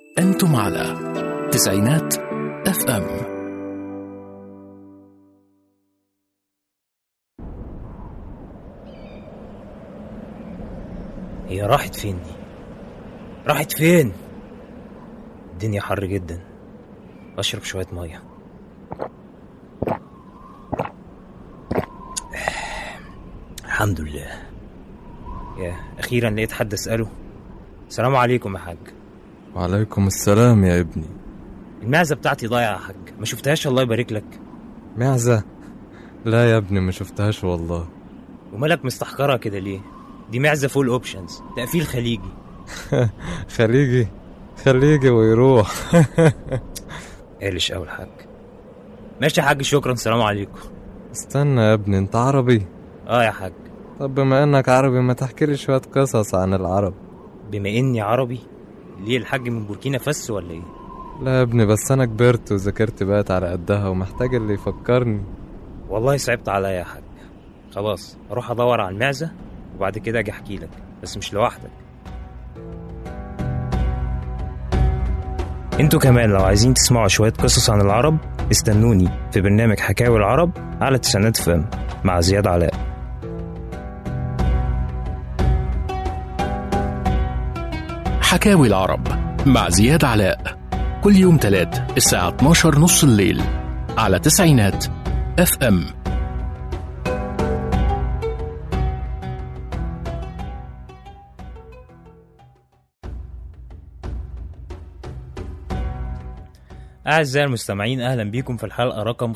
أنتم على تسعينات اف ام هي راحت فين دي راحت فين الدنيا حر جدا اشرب شويه ميه الحمد لله يا اخيرا لقيت حد اساله السلام عليكم يا حاج وعليكم السلام يا ابني المعزه بتاعتي ضايعه يا حاج ما شفتهاش الله يبارك لك معزة لا يا ابني ما شفتهاش والله ومالك مستحقرها كده ليه دي معزه فول اوبشنز تقفيل خليجي خليجي خليجي ويروح قالش قوي الحاج ماشي يا حاج شكرا السلام عليكم استنى يا ابني انت عربي اه يا حاج طب بما انك عربي ما تحكي لي شوية قصص عن العرب بما اني عربي ليه الحاج من بوركينا فاس ولا ايه لا يا ابني بس انا كبرت وذاكرت بقت على قدها ومحتاج اللي يفكرني والله صعبت عليا يا حاج خلاص اروح ادور على المعزه وبعد كده اجي احكي لك بس مش لوحدك انتوا كمان لو عايزين تسمعوا شويه قصص عن العرب استنوني في برنامج حكاوي العرب على تسعينات فم مع زياد علاء حكاوي العرب مع زياد علاء كل يوم تلات الساعة 12 نص الليل على تسعينات اف ام أعزائي المستمعين أهلا بيكم في الحلقة رقم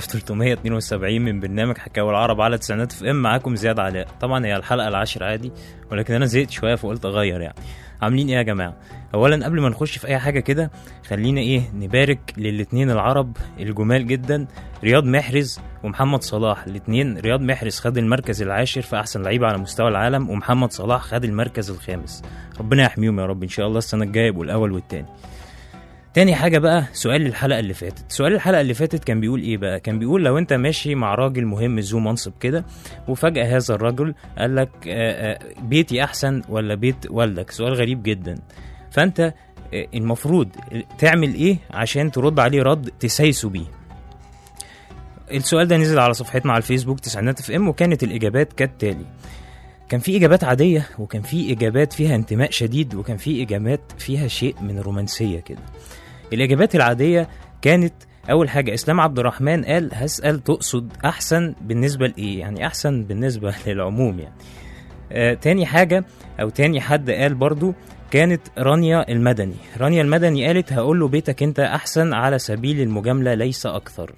5372 من برنامج حكاوي العرب على تسعينات اف ام معاكم زياد علاء طبعا هي الحلقة العاشرة عادي ولكن أنا زهقت شوية فقلت أغير يعني عاملين إيه يا جماعة أولا قبل ما نخش في أي حاجة كده خلينا إيه نبارك للاتنين العرب الجمال جدا رياض محرز ومحمد صلاح الاتنين رياض محرز خد المركز العاشر في أحسن لعيبة على مستوى العالم ومحمد صلاح خد المركز الخامس ربنا يحميهم يا رب إن شاء الله السنة الجاية يبقوا الأول والتاني تاني حاجة بقى سؤال الحلقة اللي فاتت سؤال الحلقة اللي فاتت كان بيقول ايه بقى كان بيقول لو انت ماشي مع راجل مهم ذو منصب كده وفجأة هذا الرجل قال لك آه، آه، بيتي احسن ولا بيت والدك سؤال غريب جدا فانت آه، المفروض تعمل ايه عشان ترد عليه رد تسايسه بيه السؤال ده نزل على صفحتنا على الفيسبوك تسعينات اف ام وكانت الاجابات كالتالي كان في اجابات عاديه وكان في اجابات فيها انتماء شديد وكان في اجابات فيها شيء من الرومانسيه كده الإجابات العادية كانت أول حاجة إسلام عبد الرحمن قال هسأل تقصد أحسن بالنسبة لإيه؟ يعني أحسن بالنسبة للعموم يعني. آه تاني حاجة أو تاني حد قال برضو كانت رانيا المدني رانيا المدني قالت هقول له بيتك أنت أحسن على سبيل المجاملة ليس أكثر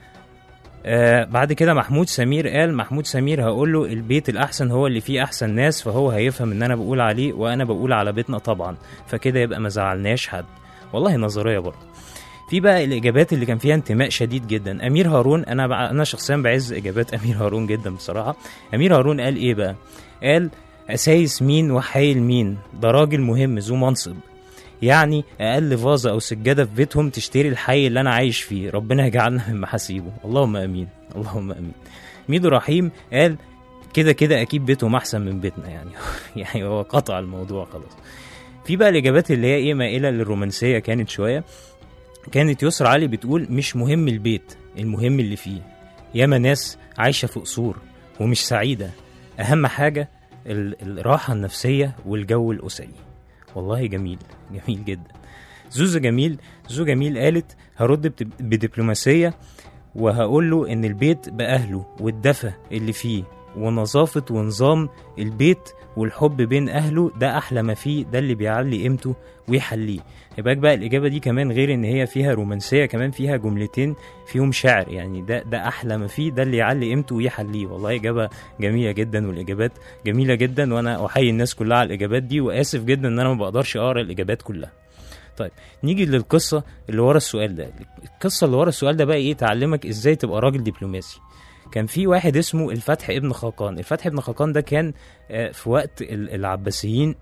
آه بعد كده محمود سمير قال محمود سمير هقول له البيت الأحسن هو اللي فيه أحسن ناس فهو هيفهم إن أنا بقول عليه وأنا بقول على بيتنا طبعا فكده يبقى ما زعلناش حد والله نظريه برضه في بقى الاجابات اللي كان فيها انتماء شديد جدا امير هارون انا بقى انا شخصيا بعز اجابات امير هارون جدا بصراحه امير هارون قال ايه بقى قال اسايس مين وحايل مين ده راجل مهم ذو منصب يعني اقل فازه او سجاده في بيتهم تشتري الحي اللي انا عايش فيه ربنا يجعلنا من محاسيبه اللهم امين اللهم امين ميدو رحيم قال كده كده اكيد بيتهم احسن من بيتنا يعني يعني هو قطع الموضوع خلاص في بقى الاجابات اللي هي ايه مائله للرومانسيه كانت شويه كانت يسرى علي بتقول مش مهم البيت المهم اللي فيه ياما ناس عايشه في قصور ومش سعيده اهم حاجه ال- الراحه النفسيه والجو الاسري والله جميل جميل جدا زوزو جميل زوزو جميل قالت هرد بت- بدبلوماسيه وهقول له ان البيت باهله والدفى اللي فيه ونظافه ونظام البيت والحب بين اهله ده احلى ما فيه ده اللي بيعلي قيمته ويحليه يبقى بقى الاجابه دي كمان غير ان هي فيها رومانسيه كمان فيها جملتين فيهم شعر يعني ده ده احلى ما فيه ده اللي يعلي قيمته ويحليه والله اجابه جميله جدا والاجابات جميله جدا وانا احيي الناس كلها على الاجابات دي واسف جدا ان انا ما بقدرش اقرا الاجابات كلها طيب نيجي للقصه اللي ورا السؤال ده القصه اللي ورا السؤال ده بقى ايه تعلمك ازاي تبقى راجل دبلوماسي كان في واحد اسمه الفتح ابن خاقان الفتح ابن خاقان ده كان آه، في وقت ال- العباسيين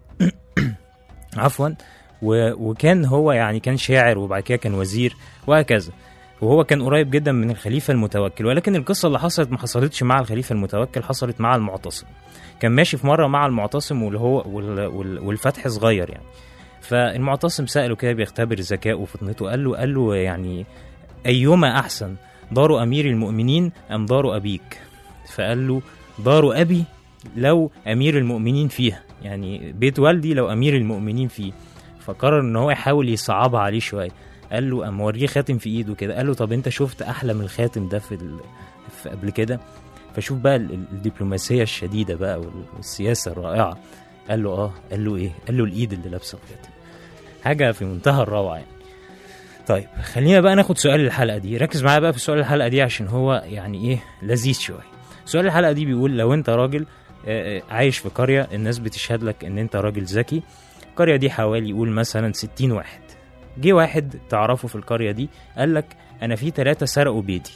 عفوا و- وكان هو يعني كان شاعر وبعد كده كان وزير وهكذا وهو كان قريب جدا من الخليفة المتوكل ولكن القصة اللي حصلت ما حصلتش مع الخليفة المتوكل حصلت مع المعتصم كان ماشي في مرة مع المعتصم واللي هو وال- وال- والفتح صغير يعني فالمعتصم سأله كده بيختبر ذكائه وفطنته قال له قال له يعني أيما أحسن دار أمير المؤمنين أم دار أبيك فقال له دار أبي لو أمير المؤمنين فيها يعني بيت والدي لو أمير المؤمنين فيه فقرر إن هو يحاول يصعبها عليه شوية قال له أما وريه خاتم في إيده كده قال له طب أنت شفت أحلى من الخاتم ده في, ال... في قبل كده فشوف بقى ال- ال- الدبلوماسية الشديدة بقى وال- والسياسة الرائعة قال له اه قال له ايه قال له الايد اللي لابسه الخاتم حاجه في منتهى الروعه يعني طيب خلينا بقى ناخد سؤال الحلقه دي ركز معايا بقى في سؤال الحلقه دي عشان هو يعني ايه لذيذ شويه سؤال الحلقه دي بيقول لو انت راجل آه، آه، عايش في قريه الناس بتشهد لك ان انت راجل ذكي القريه دي حوالي يقول مثلا 60 واحد جه واحد تعرفه في القريه دي قال لك انا في ثلاثه سرقوا بيتي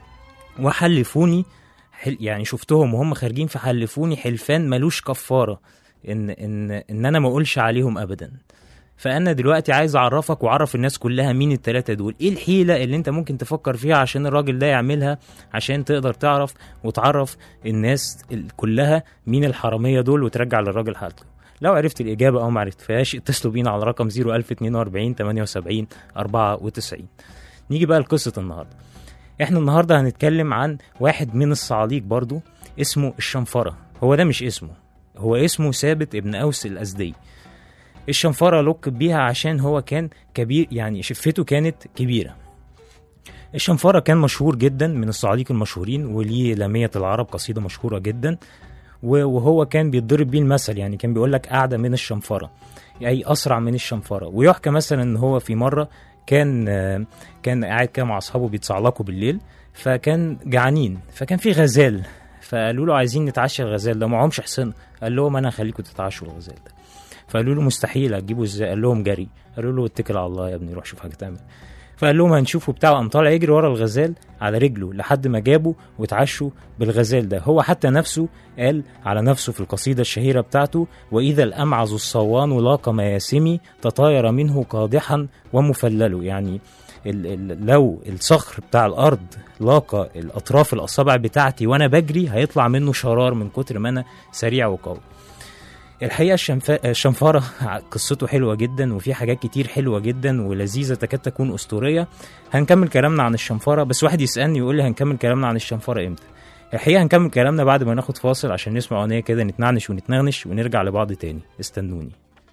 وحلفوني حل يعني شفتهم وهم خارجين فحلفوني حلفان ملوش كفاره ان ان ان انا ما اقولش عليهم ابدا فانا دلوقتي عايز اعرفك واعرف الناس كلها مين التلاتة دول ايه الحيله اللي انت ممكن تفكر فيها عشان الراجل ده يعملها عشان تقدر تعرف وتعرف الناس ال- كلها مين الحراميه دول وترجع للراجل حالته لو عرفت الإجابة أو ما عرفتهاش اتصلوا بينا على رقم 01042 78 94 نيجي بقى لقصة النهاردة احنا النهاردة هنتكلم عن واحد من الصعاليق برضو اسمه الشنفرة هو ده مش اسمه هو اسمه ثابت ابن أوس الأزدي الشنفرة لقب بيها عشان هو كان كبير يعني شفته كانت كبيرة الشنفرة كان مشهور جدا من الصعاليق المشهورين وليه لامية العرب قصيدة مشهورة جدا و- وهو كان بيتضرب بيه المثل يعني كان بيقول لك أعدى من الشنفرة أي أسرع من الشنفرة ويحكى مثلا إن هو في مرة كان آه، كان قاعد كده مع أصحابه بيتصعلقوا بالليل فكان جعانين فكان في غزال فقالوا له عايزين نتعشى الغزال ده معهمش حصن قال لهم انا هخليكم تتعشوا الغزال ده فقالوا له مستحيل هتجيبوا ازاي قال لهم جري قالوا له اتكل على الله يا ابني روح شوف حاجه تعمل فقال لهم هنشوفه بتاعه قام طالع يجري ورا الغزال على رجله لحد ما جابه واتعشوا بالغزال ده هو حتى نفسه قال على نفسه في القصيدة الشهيرة بتاعته وإذا الأمعز الصوان لاق مياسمي تطاير منه قادحا ومفلل يعني ال ال لو الصخر بتاع الأرض لاقى الأطراف الأصابع بتاعتي وأنا بجري هيطلع منه شرار من كتر ما أنا سريع وقوي الحقيقه الشنفا... الشنفره قصته حلوه جدا وفي حاجات كتير حلوه جدا ولذيذه تكاد تكون اسطوريه هنكمل كلامنا عن الشنفره بس واحد يسالني يقول لي هنكمل كلامنا عن الشنفره امتى الحقيقه هنكمل كلامنا بعد ما ناخد فاصل عشان نسمع اغنيه كده نتنعنش ونتنغنش ونرجع لبعض تاني استنوني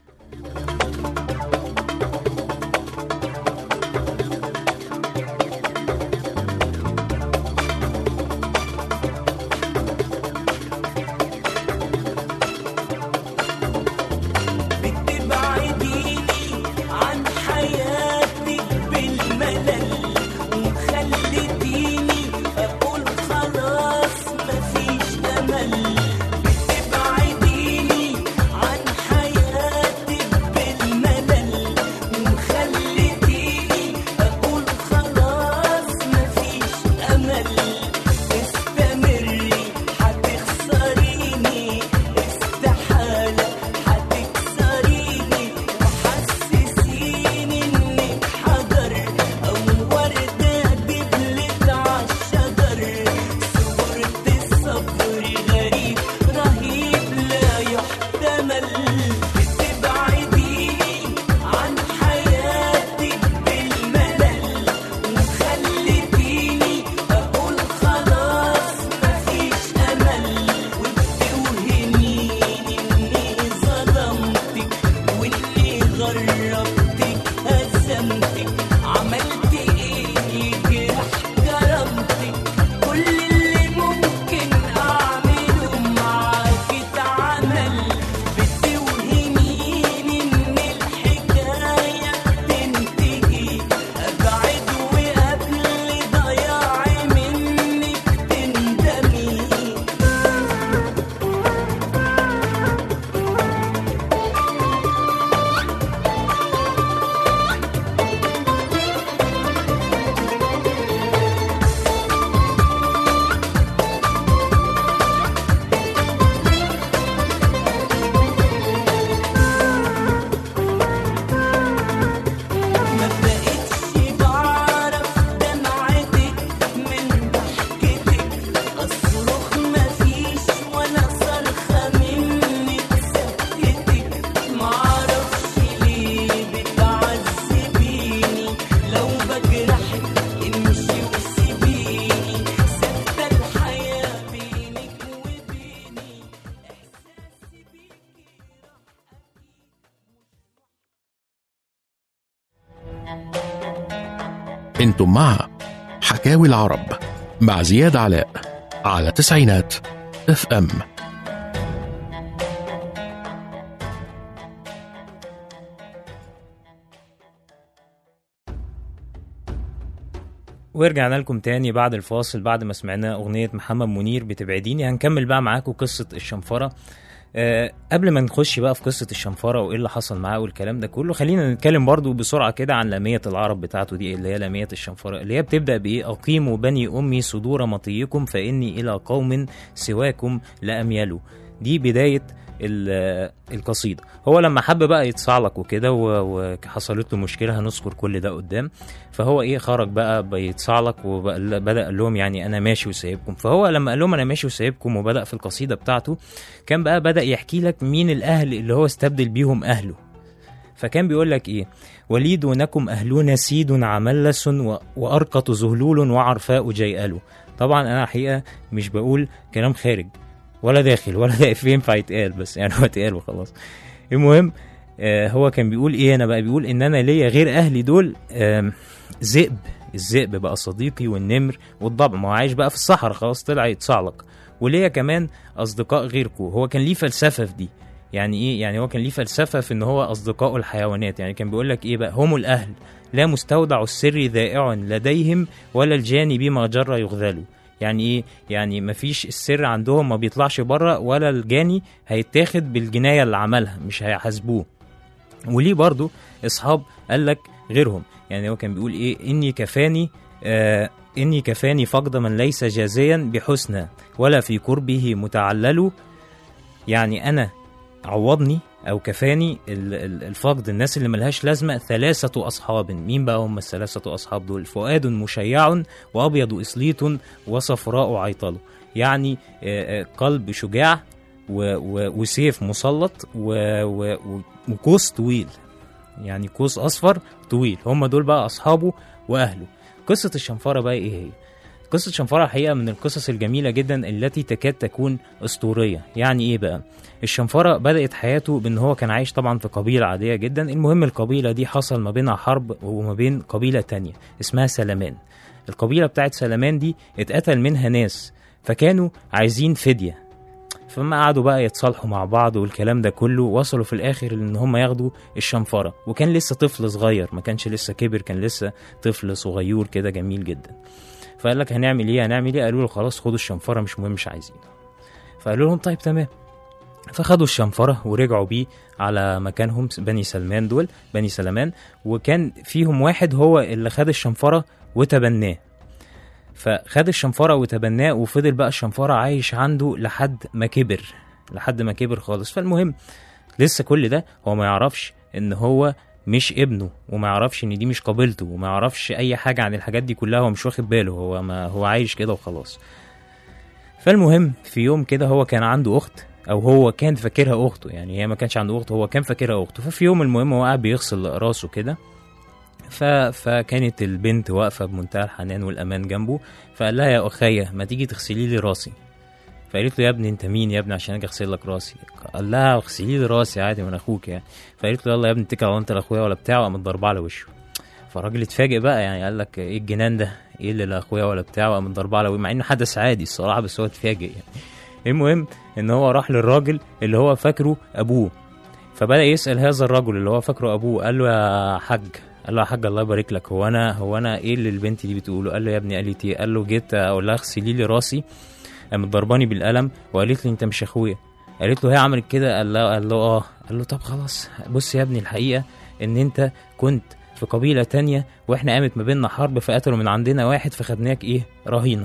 بتبعديني عن حياتك بالملل وخلتيني اقول خلاص مفيش امل بتبعديني عن حياتك بالملل وخلتيني اقول خلاص مفيش امل استمري هتخسريني استحالة هتكسريني وحسسيني انك حجر او وردة دبلت عالشجر صورة الصبر غريب رهيب لا يحتمل بتبعديني عن حياتك بالملل وخلتيني اقول خلاص مفيش امل وبتوهميني اني ظلمتك واني غربتك هزمتك عملت ايه يجرح كرامتك كل اللي ممكن اعمله معاك اتعمل بتوهميني انتم مع حكاوي العرب مع زياد علاء على تسعينات اف ام ورجعنا لكم تاني بعد الفاصل بعد ما سمعنا أغنية محمد منير بتبعديني هنكمل بقى معاكم قصة الشنفرة أه قبل ما نخش بقى في قصة الشنفرة وإيه اللي حصل معاه والكلام ده كله خلينا نتكلم برضو بسرعة كده عن لامية العرب بتاعته دي اللي هي لامية الشنفرة اللي هي بتبدأ بإيه أقيموا بني أمي صدور مطيكم فإني إلى قوم سواكم لأميلوا دي بداية ال- القصيدة هو لما حب بقى يتصعلق وكده و- وحصلت له مشكلة هنذكر كل ده قدام فهو ايه خرج بقى بيتصعلق وبدا قال لهم يعني انا ماشي وسايبكم فهو لما قال لهم انا ماشي وسايبكم وبدا في القصيده بتاعته كان بقى بدا يحكي لك مين الاهل اللي هو استبدل بيهم اهله فكان بيقول لك ايه ولي دونكم اهلون سيد عملس و- وارقط ذهلول وعرفاء جيئل طبعا انا حقيقه مش بقول كلام خارج ولا داخل ولا ده إفيه ينفع يتقال بس يعني هو اتقال وخلاص المهم آه هو كان بيقول ايه انا بقى بيقول ان انا ليا غير اهلي دول آم، ذئب الذئب بقى صديقي والنمر والضبع ما هو عايش بقى في الصحراء خلاص طلع يتصعلق وليا كمان اصدقاء غيركم هو كان ليه فلسفه في دي يعني ايه يعني هو كان ليه فلسفه في ان هو اصدقاء الحيوانات يعني كان بيقول لك ايه بقى هم الاهل لا مستودع السر ذائع لديهم ولا الجاني بما جرى يغذل يعني ايه يعني مفيش السر عندهم ما بيطلعش بره ولا الجاني هيتاخد بالجنايه اللي عملها مش هيحاسبوه وليه برضو اصحاب قال لك غيرهم يعني هو كان بيقول ايه اني كفاني آه اني كفاني فقد من ليس جازيا بحسنى ولا في قربه متعلل يعني انا عوضني او كفاني ال- ال- الفقد الناس اللي ملهاش لازمه ثلاثه اصحاب مين بقى هم الثلاثه اصحاب دول فؤاد مشيع وابيض اسليط وصفراء عيطل يعني آه، آه، قلب شجاع و- و- وسيف مسلط و- و- و- وقوس طويل يعني قوس اصفر طويل هم دول بقى اصحابه واهله قصه الشنفره بقى ايه هي قصة شنفرة الحقيقة من القصص الجميلة جدا التي تكاد تكون أسطورية يعني إيه بقى؟ الشنفرة بدأت حياته بأن هو كان عايش طبعا في قبيلة عادية جدا المهم القبيلة دي حصل ما بينها حرب وما بين قبيلة تانية اسمها سلمان القبيلة بتاعت سلمان دي اتقتل منها ناس فكانوا عايزين فدية فما قعدوا بقى يتصالحوا مع بعض والكلام ده كله وصلوا في الاخر ان هم ياخدوا الشنفره وكان لسه طفل صغير ما كانش لسه كبر كان لسه طفل صغير كده جميل جدا فقال لك هنعمل ايه هنعمل ايه قالوا له خلاص خدوا الشنفره مش مهم مش عايزين فقالوا لهم طيب تمام فخدوا الشنفرة ورجعوا بيه على مكانهم بني سلمان دول بني سلمان وكان فيهم واحد هو اللي خد الشنفرة وتبناه فخد الشنفرة وتبناه وفضل بقى الشنفرة عايش عنده لحد ما كبر لحد ما كبر خالص فالمهم لسه كل ده هو ما يعرفش ان هو مش ابنه وما يعرفش ان دي مش قبيلته وما يعرفش اي حاجة عن الحاجات دي كلها هو مش واخد باله هو ما هو عايش كده وخلاص فالمهم في يوم كده هو كان عنده اخت او هو كان فاكرها اخته يعني هي ما كانش عنده اخت هو كان فاكرها اخته ففي يوم المهم هو قاعد بيغسل راسه كده ف... فكانت البنت واقفه بمنتهى الحنان والامان جنبه فقال لها يا اخية ما تيجي تغسلي لي راسي فقالت له يا ابني انت مين يا ابني عشان اجي اغسل لك راسي قال لها اغسلي لي راسي عادي من اخوك يعني فقالت له يلا يا ابني اتكل على انت لاخويا ولا بتاع وقام ضربه على وشه فالراجل اتفاجئ بقى يعني قال لك ايه الجنان ده ايه اللي لا اخويا ولا بتاع وقام ضربه على وشه مع انه حدث عادي الصراحه بس هو اتفاجئ يعني المهم ان هو راح للراجل اللي هو فاكره ابوه فبدا يسال هذا الرجل اللي هو فاكره ابوه قال له يا حاج قال له يا حاج الله يبارك لك هو انا هو انا ايه اللي البنت دي بتقوله قال له يا ابني قالت ايه قال له جيت اقول لها اغسلي لي راسي قامت ضرباني بالقلم وقالت لي انت مش اخويا قالت له هي عملت كده قال له قال له اه قال له طب خلاص بص يا ابني الحقيقه ان انت كنت في قبيله تانية واحنا قامت ما بيننا حرب فقتلوا من عندنا واحد فخدناك ايه رهينه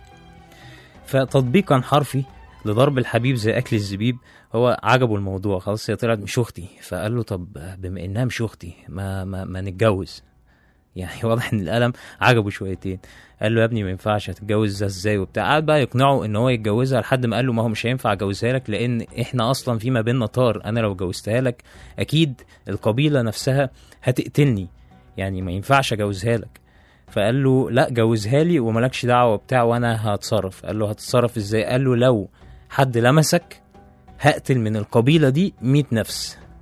فتطبيقا حرفي لضرب الحبيب زي اكل الزبيب هو عجبه الموضوع خلاص هي طلعت مش اختي فقال له طب بما انها مش اختي ما ما, ما نتجوز يعني واضح ان القلم عجبه شويتين قال له يا ابني ما ينفعش هتتجوز ازاي وبتاع قعد بقى يقنعه ان هو يتجوزها لحد ما قال له ما هو مش هينفع اجوزها لك لان احنا اصلا في ما بيننا طار انا لو جوزتها لك اكيد القبيله نفسها هتقتلني يعني ما ينفعش اجوزها لك فقال له لا جوزها لي وملكش دعوه بتاع وانا هتصرف قال له هتتصرف ازاي قال له لو حد لمسك هقتل من القبيله دي 100 نفس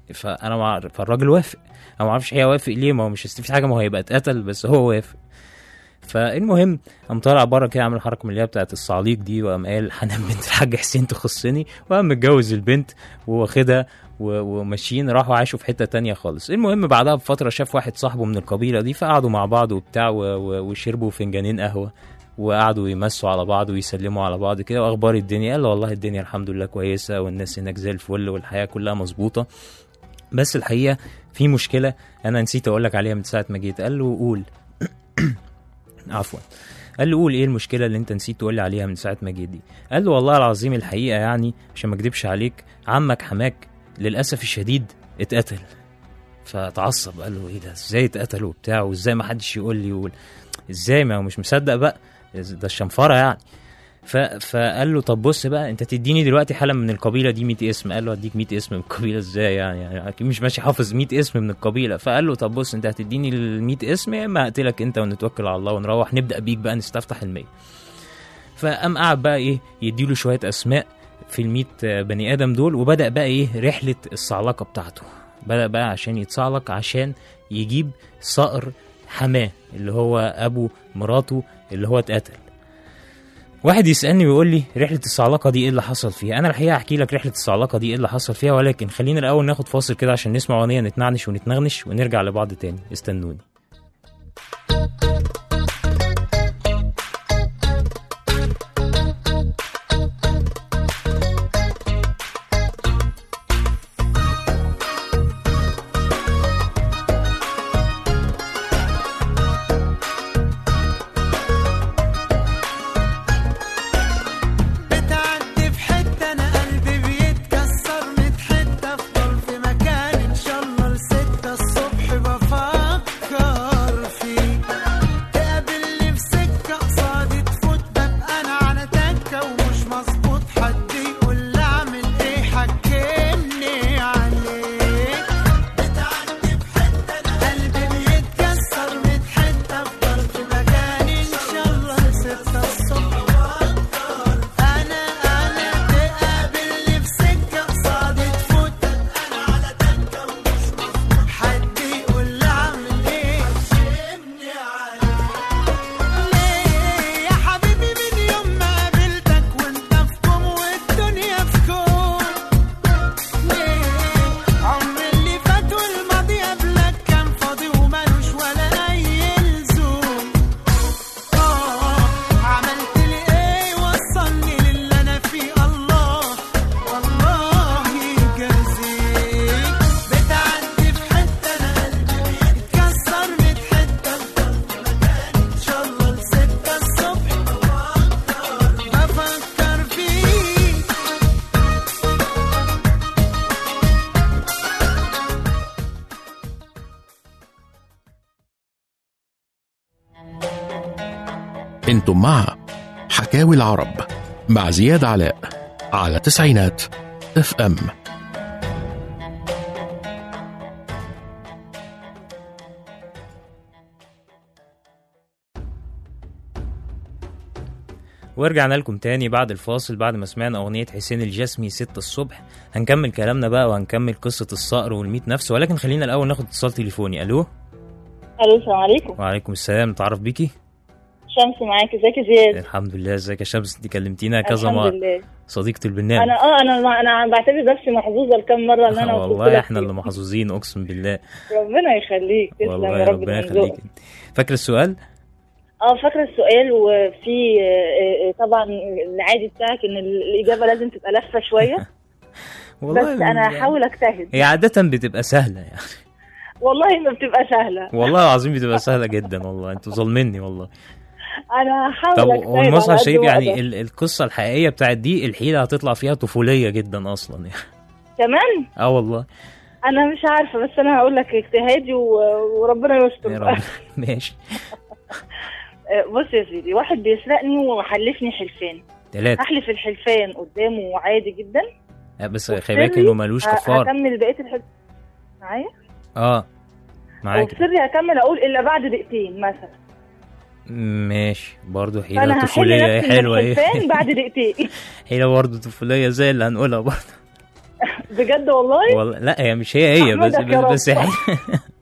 فانا ما أعرف- فالراجل وافق انا ما اعرفش هي وافق ليه ما هو مش هيستفيد حاجه ما هو هيبقى اتقتل بس هو وافق فالمهم قام طالع بره كده عامل حركه من اللي هي بتاعت الصعاليق دي وقام قال حنان بنت الحاج حسين تخصني وقام متجوز البنت وواخدها و- وماشيين راحوا عاشوا في حته تانية خالص المهم بعدها بفتره شاف واحد صاحبه من القبيله دي فقعدوا مع بعض وبتاع و- و- وشربوا فنجانين قهوه وقعدوا يمسوا على بعض ويسلموا على بعض كده واخبار الدنيا قال له والله الدنيا الحمد لله كويسه والناس هناك زي الفل والحياه كلها مظبوطه بس الحقيقه في مشكله انا نسيت اقول لك عليها من ساعه ما جيت قال له قول عفوا قال له قول ايه المشكله اللي انت نسيت تقول لي عليها من ساعه ما جيت دي قال له والله العظيم الحقيقه يعني عشان ما اكدبش عليك عمك حماك للاسف الشديد اتقتل فتعصب قال له ايه ده ازاي اتقتل وبتاع وازاي ما حدش يقول لي يقول ازاي ما هو مش مصدق بقى ده الشنفره يعني ف... فقال له طب بص بقى انت تديني دلوقتي حالا من القبيله دي 100 اسم قال له اديك 100 اسم من القبيله ازاي يعني, يعني اكيد مش ماشي حافظ 100 اسم من القبيله فقال له طب بص انت هتديني ال 100 اسم يا اما اقتلك انت ونتوكل على الله ونروح نبدا بيك بقى نستفتح ال 100 فقام قعد بقى ايه يديله شويه اسماء في ال 100 بني ادم دول وبدا بقى ايه رحله الصعلقه بتاعته بدا بقى عشان يتصعلق عشان يجيب صقر حماه اللي هو ابو مراته اللي هو اتقتل واحد يسالني ويقول لي رحله الصعلقه دي ايه اللي حصل فيها انا الحقيقه احكي لك رحله الصعلقه دي ايه اللي حصل فيها ولكن خلينا الاول ناخد فاصل كده عشان نسمع اغنيه نتنعنش ونتنغنش ونرجع لبعض تاني استنوني بتعدي في حتة أنا قلبي بيتكسر ميت حتة أفضل في مكان إن شاء الله لستة الصبح بفكر فيك تقابلني في سكة قصادي تفوت ببقى أنا على تكة ومش مظبوط حد يقول لي أعمل إيه حكمني عليك بتعدي في حتة أنا قلبي بيتكسر ميت حتة أفضل في مكان إن شاء الله لستة الصبح انا انا تقابلني في سكه قصادي تفوت انا على تكه ومش مظبوط حد يقول لي اعمل ايه شمني ليه يا حبيبي من يوم ما قابلتك وانت في كوم والدنيا في كوم ليه عمر اللي فات والماضي قبلك كان فاضي ومالوش ولا اي لزوم آه عملت لي ايه وصلني للي انا فيه الله والله يجازيك بتعدي في حته انا قلبي بيتكسر ميت حته افضل في مكان ان شاء الله لستة الصبح بفكر فيك انتم مع حكاوي العرب مع زياد علاء على تسعينات اف ام ورجعنا لكم تاني بعد الفاصل بعد ما سمعنا أغنية حسين الجسمي ستة الصبح هنكمل كلامنا بقى وهنكمل قصة الصقر والميت نفس ولكن خلينا الأول ناخد اتصال تليفوني ألو الو السلام عليكم وعليكم السلام نتعرف بيكي شمس معاك ازيك يا زياد الحمد لله ازيك يا شمس انت كلمتينا كذا الحمد مرة لله صديقة البرنامج انا اه انا انا بعتبر نفسي محظوظه لكام مره ان انا وصلت والله لك احنا فيه. اللي محظوظين اقسم بالله ربنا يخليك تسلم والله يا رب ربنا من يخليك ذوقك. فاكر السؤال اه فاكره السؤال وفي آه، آه، طبعا العادي بتاعك ان ال- الاجابه لازم تبقى لفه شويه بس والله انا من- هحاول اجتهد هي عادة بتبقى سهلة يعني والله ما بتبقى سهله والله العظيم بتبقى سهلة جدا والله انتوا ظالميني والله انا هحاول طب اجتهد والمصحف على قد الشريف ما يعني أقدر. ال- القصة الحقيقية بتاعت دي الحيلة هتطلع فيها طفولية جدا أصلا يعني كمان اه والله انا مش عارفه بس انا هقول لك اجتهادي و- وربنا يستر يا بقى. رب ماشي آه، بص يا سيدي واحد بيسرقني وحلفني حلفان تلاتة احلف الحلفان قدامه عادي جدا آه، بس خلي بالك انه ملوش ه- كفارة هكمل بقيه الحلف معايا اه معاك وفي سري هكمل اقول الا بعد دقيقتين مثلا ماشي برضه فانا حيلة هحل طفولية نفسي من حلوة ايه الحلفان بعد دقيقتين حيلة برضه طفولية زي اللي هنقولها برضه بجد والله والله لا هي مش هي هي بس أحمدك يا بس, بس رب. حيلة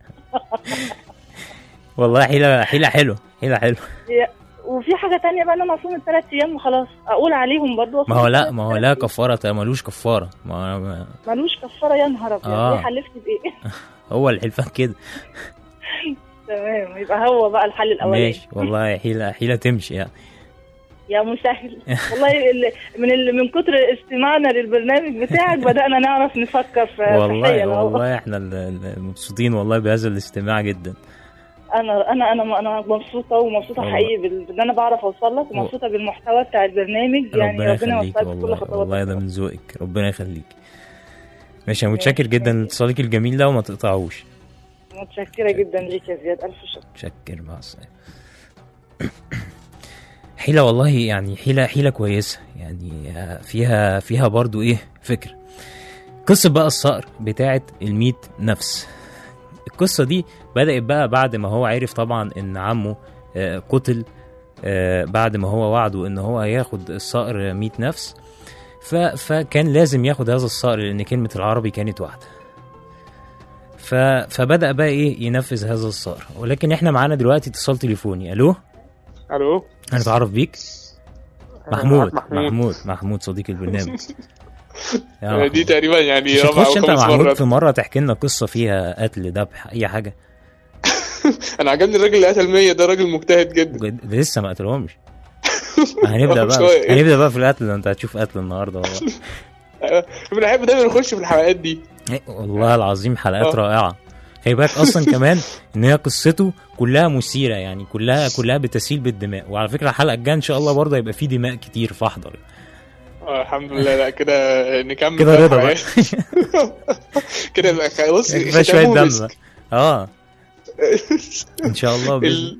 والله حيلة حيلة حلوة حيلة حلوة هي- وفي حاجه تانية بقى ان انا اصوم الثلاث ايام وخلاص اقول عليهم برضو ما هو لا ما هو لا كفارة طيب ملوش كفارة ما ما- ملوش كفاره يا نهار ابيض آه. ليه حلفت بايه هو الحلفان كده تمام يبقى هو بقى الحل الاولاني ماشي والله حيلة حيلة تمشي يعني يا مسهل والله ال- من ال... من كتر استماعنا للبرنامج بتاعك بدانا نعرف نفكر في في والله حيل أهو. والله احنا ال- ال- مبسوطين والله بهذا الاستماع جدا انا انا انا انا مبسوطه ومبسوطه والله. حقيقي بال- بان انا بعرف اوصل لك ومبسوطه بالمحتوى بتاع البرنامج يعني ربنا ربنا يخليك يوفقك في كل والله خطواتك والله ده من ذوقك ربنا يخليك ماشي انا متشكر جدا لاتصالك الجميل ده وما تقطعوش متشكره جدا ليك يا زياد الف شكر متشكر مع السلامة حيلة والله يعني حيلة حيلة كويسة يعني فيها فيها برضو ايه فكر قصة بقى الصقر بتاعت الميت نفس القصة دي بدأت بقى بعد ما هو عرف طبعا ان عمه آه، قتل آه، بعد ما هو وعده ان هو هياخد الصقر 100 نفس ف... فكان لازم ياخد هذا الصقر لان كلمة العربي كانت واحدة ف... فبدأ بقى ايه ينفذ هذا الصقر ولكن احنا معانا دلوقتي اتصال تليفوني الو الو هنتعرف بيك محمود محمود. محمود محمود صديق البرنامج يا محمود. دي تقريبا يعني مش رابع هتخش او انت خامس محمود مره في مره تحكي لنا قصه فيها قتل ذبح اي حاجه انا عجبني الراجل اللي قتل 100 ده راجل مجتهد جدا بجد- ده لسه ما قتلهمش هنبدا بقى شوية. هنبدا بقى في القتل ده انت هتشوف قتل النهارده والله بنحب دايما نخش في الحلقات دي إيه، والله العظيم حلقات آه. رائعه خلي بالك اصلا كمان ان هي قصته كلها مثيره يعني كلها كلها بتسيل بالدماء وعلى فكره الحلقه الجايه ان شاء الله برضه هيبقى في دماء كتير فاحضر آه الحمد لله لا كده نكمل كده بقى رضا بقى الحلقات. كده يبقى خ- بص كفايه شويه ختموه دم مسك. بقى. اه ان شاء الله بإذن- ال...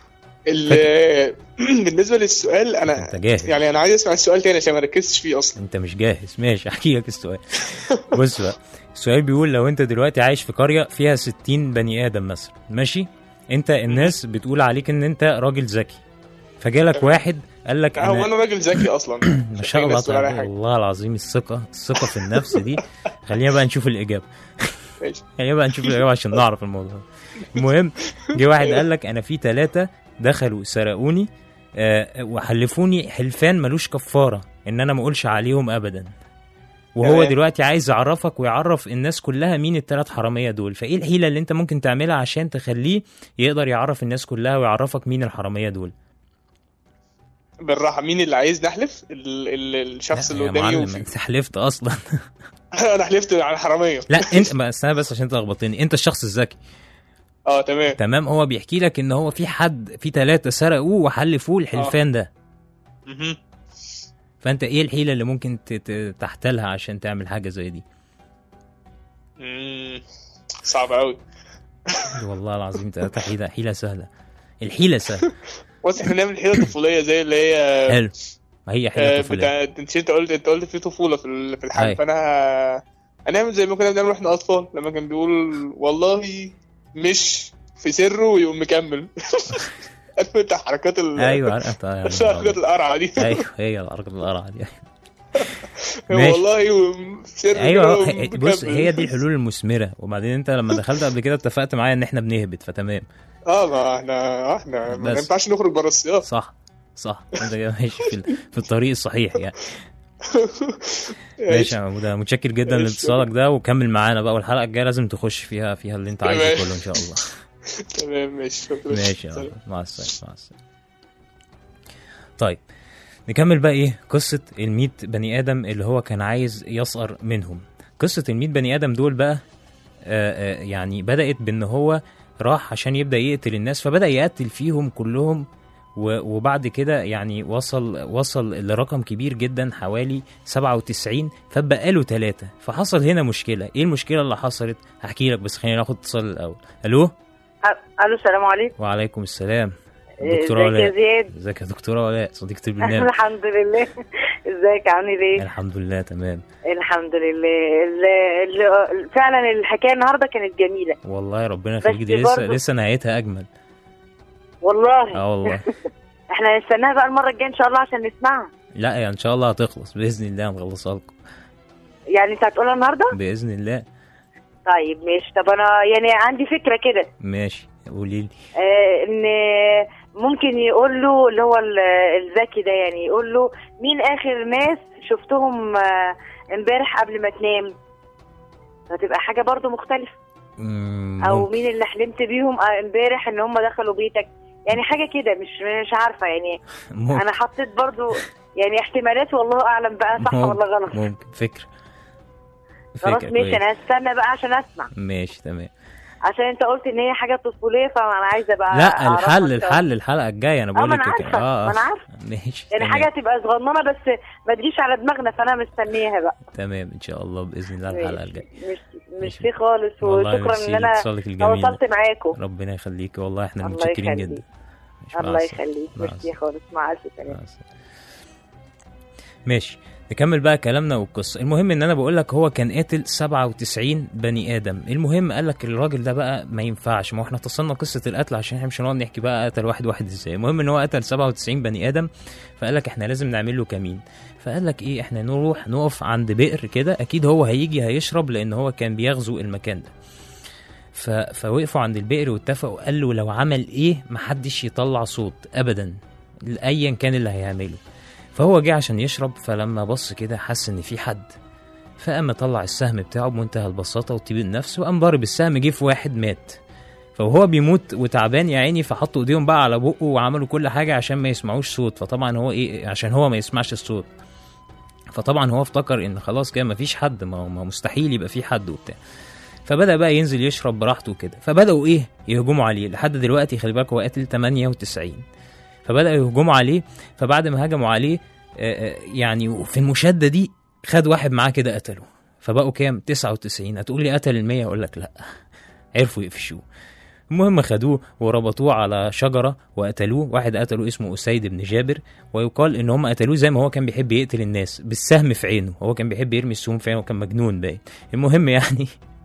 ال... بالنسبه للسؤال انا انت جاهز يعني انا عايز اسمع السؤال تاني عشان ما ركزتش فيه اصلا انت مش جاهز ماشي احكي لك السؤال بص بقى السؤال بيقول لو انت دلوقتي عايش في قريه فيها 60 بني ادم مثلا ماشي انت الناس بتقول عليك ان انت راجل ذكي فجالك واحد قال لك هو انا انا راجل ذكي اصلا ما شاء الله الناس تقول عليا تعالى حاجة. والله العظيم الثقه الثقه في النفس دي خلينا بقى نشوف الاجابه ماشي. خلينا بقى نشوف الاجابه عشان نعرف الموضوع المهم جه واحد قال لك انا في ثلاثه دخلوا سرقوني آه، وحلفوني حلفان ملوش كفاره ان انا ما اقولش عليهم ابدا وهو تمام. دلوقتي عايز يعرفك ويعرف الناس كلها مين الثلاث حراميه دول فايه الحيله اللي انت ممكن تعملها عشان تخليه يقدر يعرف الناس كلها ويعرفك مين الحراميه دول بالراحه مين اللي عايز نحلف ال... ال... الشخص لا اللي يا قدامي معلم وفي... انت حلفت اصلا انا حلفت على حراميه لا انت بس استنى بس عشان تلخبطني انت الشخص الذكي اه تمام تمام هو بيحكي لك ان هو في حد في ثلاثه سرقوه وحلفوه الحلفان ده مهم. فانت ايه الحيله اللي ممكن ت- ت- تحتلها عشان تعمل حاجه زي دي مم. صعب قوي والله العظيم ثلاثه حيله حيله سهله الحيله سهله بص احنا نعمل حيله طفوليه زي اللي هي حلو ما هي حيله آه، طفوليه بتاع انت انت قلت انت قلت في طفوله في ال- في أي. الحال فانا ه- هنعمل زي ما كنا بنعمل واحنا اطفال لما كان بيقول والله مش في سره ويقوم مكمل عارف انت حركات ال ايوه عارف- آه، حركات القرعه دي ايوه هي الارض القرعه دي ماشي. والله وم- في سره ايوه كده هي- ويقوم بص مكمل. هي دي الحلول المثمره وبعدين انت لما دخلت قبل كده اتفقت معايا ان احنا بنهبط فتمام اه ما احنا احنا ما بس. ينفعش نخرج بره السياق صح صح انت كده ماشي في, ال- في الطريق الصحيح يعني ماشي يا محمود أنا متشكر جدا ماشي. لاتصالك ده وكمل معانا بقى والحلقه الجايه لازم تخش فيها فيها اللي انت عايزه تمام. كله ان شاء الله تمام ماشي شكرا ماشي يا سلام. محمود. مع السلامه مع السلامه طيب نكمل بقى ايه قصه ال بني ادم اللي هو كان عايز يسأر منهم قصه ال بني ادم دول بقى آه آه يعني بدات بان هو راح عشان يبدا يقتل الناس فبدا يقتل فيهم كلهم و- وبعد كده يعني وصل وصل لرقم كبير جدا حوالي 97 فبقى له ثلاثة فحصل هنا مشكلة ايه المشكلة اللي حصلت هحكي لك بس خلينا ناخد اتصال الاول الو الو السلام عليكم وعليكم السلام ازيك دكتورة يا ولاء زياد ازيك يا دكتورة ولاء صديقة البرنامج الحمد لله ازيك عامل ايه الحمد لله تمام الحمد لله ال- ال- فعلا الحكايه النهارده كانت جميله والله ربنا بس يخليك دي لسه برضه- لسه نهايتها اجمل والله اه والله احنا هنستناها بقى المره الجايه ان شاء الله عشان نسمعها لا يعني ان شاء الله هتخلص باذن الله هنخلصها لكم يعني انت هتقولها النهارده باذن الله طيب ماشي طب انا يعني عندي فكره كده ماشي قولي لي آه ان ممكن يقول له اللي هو ال- الذكي ده يعني يقول له مين اخر ناس شفتهم آه، امبارح قبل ما تنام هتبقى حاجه برضو مختلفه مم، او ممكن. مين اللي حلمت بيهم آه، امبارح ان هم دخلوا بيتك يعني حاجه كده مش مش عارفه يعني ممكن. انا حطيت برضو يعني احتمالات والله اعلم بقى صح ممكن. ولا غلط ممكن فكره خلاص فكره ماشي كويسة. انا هستنى بقى عشان اسمع ماشي تمام عشان انت قلت ان هي حاجه طفوليه فانا عايزه بقى لا أعرفها الحل أكتر. الحل الحلقه الجايه انا اه بقول ما لك انا كده. عارفه اه ما انا آه. عارفه ماشي يعني تمام. حاجه تبقى صغننه بس ما تجيش على دماغنا فانا مستنياها بقى تمام ان شاء الله باذن الله الحلقه الجايه مش مش في خالص والله وشكرا ميرسي ان انا لاتصالك الجميل. تواصلت معاكم ربنا يخليك والله احنا الله متشكرين يخليك. جدا ماشي، مع الله السلامة. يخليك مع ميرسي خالص مع الف سلامه مع السلامة. ماشي نكمل بقى كلامنا والقصه المهم ان انا بقول لك هو كان قاتل 97 بني ادم المهم قال لك الراجل ده بقى ما ينفعش ما هو احنا تصلنا قصه القتل عشان احنا مش هنقعد نحكي بقى قتل واحد واحد ازاي المهم ان هو قتل 97 بني ادم فقال لك احنا لازم نعمل له كمين فقال لك ايه احنا نروح نقف عند بئر كده اكيد هو هيجي هيشرب لان هو كان بيغزو المكان ده ف... فوقفوا عند البئر واتفقوا قال له لو عمل ايه محدش يطلع صوت ابدا ايا كان اللي هيعمله فهو جه عشان يشرب فلما بص كده حس ان في حد فقام مطلع السهم بتاعه بمنتهى البساطه وطيب النفس وقام ضارب السهم جه في واحد مات فهو بيموت وتعبان يا عيني فحطوا ايديهم بقى على بقه وعملوا كل حاجه عشان ما يسمعوش صوت فطبعا هو ايه عشان هو ما يسمعش الصوت فطبعا هو افتكر ان خلاص كده مفيش حد ما هو ما هو مستحيل يبقى في حد وبتاع فبدا بقى ينزل يشرب براحته كده فبداوا ايه يهجموا عليه لحد دلوقتي خلي بالك هو قاتل 98 فبداوا يهجموا عليه فبعد ما هجموا عليه آه، آه، يعني في المشاده دي خد واحد معاه كده قتله فبقوا كام 99 هتقول لي قتل ال 100 اقول لك لا عرفوا يقفشوه المهم خدوه وربطوه على شجرة وقتلوه واحد قتلوه اسمه أسيد بن جابر ويقال إن هم قتلوه زي ما هو كان بيحب يقتل الناس بالسهم في عينه هو كان بيحب يرمي السهم في عينه وكان مجنون باين المهم يعني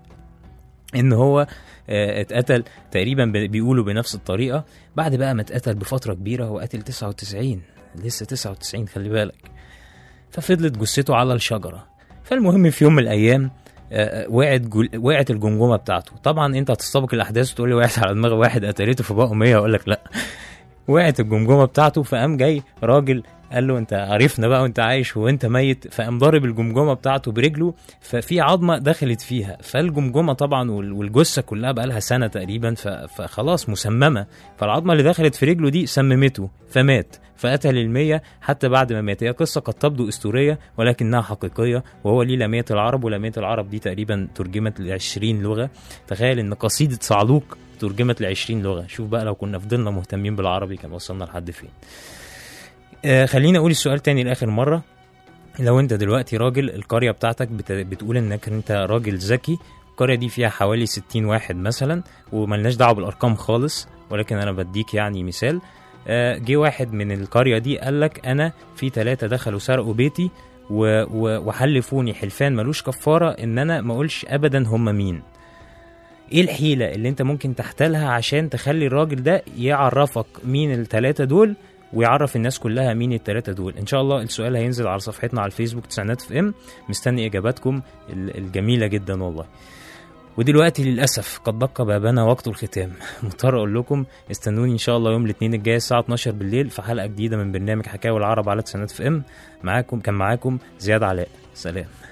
ان هو آه، اتقتل تقريبا ب- بيقولوا بنفس الطريقه بعد بقى ما اتقتل بفتره كبيره هو قتل 99 لسه 99 خلي بالك ففضلت جثته على الشجره فالمهم في يوم من الايام آه، آه، وقعت جل... وقعت الجمجمه بتاعته طبعا انت هتستبق الاحداث وتقول لي وقعت على دماغ واحد قتلته فبقوا 100 اقول لك لا وقعت الجمجمه بتاعته فقام جاي راجل قال له انت عرفنا بقى وانت عايش وانت ميت فقام ضارب الجمجمه بتاعته برجله ففي عظمه دخلت فيها فالجمجمه طبعا وال- والجثه كلها بقى لها سنه تقريبا ف- فخلاص مسممه فالعظمه اللي دخلت في رجله دي سممته فمات فقتل المية حتى بعد ما مات هي قصة قد تبدو أسطورية ولكنها حقيقية وهو ليه لمية العرب ولمية العرب دي تقريبا ترجمت لعشرين لغة تخيل إن قصيدة صعلوك ترجمت لعشرين لغة شوف بقى لو كنا فضلنا مهتمين بالعربي كان وصلنا لحد فين آه خليني أقول السؤال تاني لآخر مرة لو انت دلوقتي راجل القرية بتاعتك بت... بتقول انك انت راجل ذكي القرية دي فيها حوالي 60 واحد مثلا وملناش دعوة بالأرقام خالص ولكن أنا بديك يعني مثال آه، جه واحد من القرية دي قال لك أنا في ثلاثة دخلوا سرقوا بيتي و... و... وحلفوني حلفان ملوش كفارة إن أنا ما أقولش أبدا هم مين ايه الحيلة اللي انت ممكن تحتلها عشان تخلي الراجل ده يعرفك مين التلاتة دول ويعرف الناس كلها مين التلاتة دول ان شاء الله السؤال هينزل على صفحتنا على الفيسبوك تسعينات في ام مستني اجاباتكم ال- الجميلة جدا والله ودلوقتي للاسف قد دق بابنا وقت الختام مضطر اقول لكم استنوني ان شاء الله يوم الاثنين الجاي الساعه 12 بالليل في حلقه جديده من برنامج حكاوي العرب على تسعينات في ام معاكم كان معاكم زياد علاء سلام